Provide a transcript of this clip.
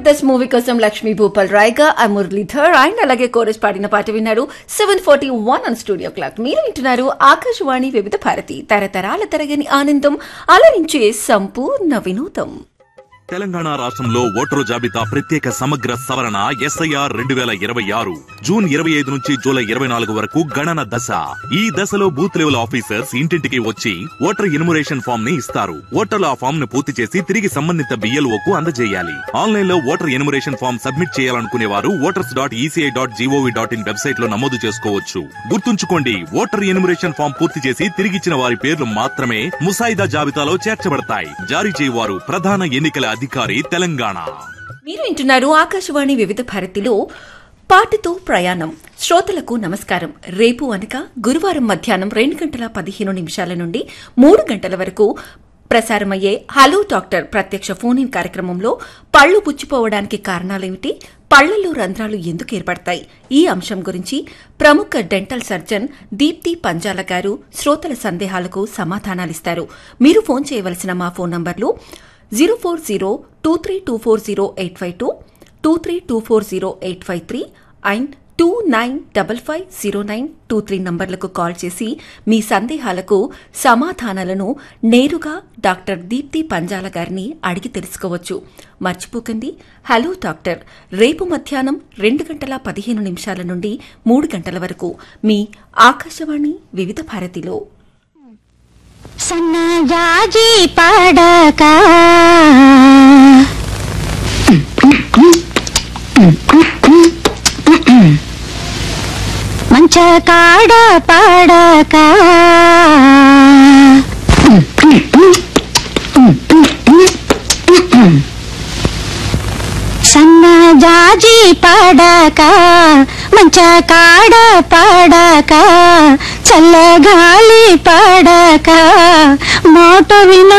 Jabardasth movie కోసం లక్ష్మీ భూపాల్ రాయ్గా ఆ Muralidhar and అలాగే కోరస్ పాడిన పాట విన్నారు seven forty one on studio clock మీరు వింటున్నారు ఆకాశవాణి వివిధ భారతి తరతరాల తరగని ఆనందం అలరించే సంపూర్ణ వినోదం తెలంగాణ రాష్ట్రంలో ఓటరు జాబితా ప్రత్యేక సమగ్ర సవరణ ఎస్ఐఆర్ రెండు వేల ఇరవై ఆరు జూన్ ఇరవై ఐదు నుంచి జూలై ఇరవై నాలుగు వరకు గణన దశ ఈ దశలో బూత్ లెవెల్ ఆఫీసర్స్ ఇంటింటికి వచ్చి ఓటర్ ఇన్మురేషన్ ఫామ్ ని ఇస్తారు ఓటర్లు ఆ ఫామ్ ను పూర్తి చేసి తిరిగి సంబంధిత బిఎల్ఓ కు అందజేయాలి ఆన్లైన్ లో ఓటర్ ఇన్మురేషన్ ఫామ్ సబ్మిట్ చేయాలనుకునే వారు voters dot ECI dot GOV dot in website లో నమోదు చేసుకోవచ్చు గుర్తుంచుకోండి ఓటర్ ఇన్మురేషన్ ఫామ్ పూర్తి చేసి తిరిగిచ్చిన వారి పేర్లు మాత్రమే ముసాయిదా జాబితాలో చేర్చబడతాయి జారీ చేయవారు ప్రధాన ఎన్నికల అధికారి తెలంగాణ మీరు వింటున్నారు ఆకాశవాణి వివిధ భారతిలో పాటతో ప్రయాణం శ్రోతలకు నమస్కారం రేపు అనగా గురువారం మధ్యాహ్నం రెండు గంటల పదిహేను నిమిషాల నుండి మూడు గంటల వరకు ప్రసారమయ్యే హలో డాక్టర్ ప్రత్యక్ష ఫోన్ ఇన్ కార్యక్రమంలో పళ్ళు పుచ్చిపోవడానికి కారణాలేమిటి పళ్లలో రంధ్రాలు ఎందుకు ఏర్పడతాయి ఈ అంశం గురించి ప్రముఖ డెంటల్ సర్జన్ దీప్తి పంజాల గారు శ్రోతల సందేహాలకు సమాధానాలిస్తారు మీరు ఫోన్ చేయవలసిన మా ఫోన్ నంబర్లు zero four zero two three two four zero eight five two two three two four zero eight five three and two nine double five zero nine two three నంబర్లకు call చేసి మీ సందేహాలకు సమాధానాలను నేరుగా doctor Deepti Panjala గారిని అడిగి తెలుసుకోవచ్చు మర్చిపోకండి హలో డాక్టర్ రేపు మధ్యాహ్నం రెండు గంటల పదిహేను నిమిషాల నుండి మూడు గంటల వరకు మీ ఆకాశవాణి వివిధ భారతిలో సన్నజాజి పడక మంచ కాడ పడక సన్నజాజి పడక మంచ కాడ పడక చల్లగాలి పడక మోట విన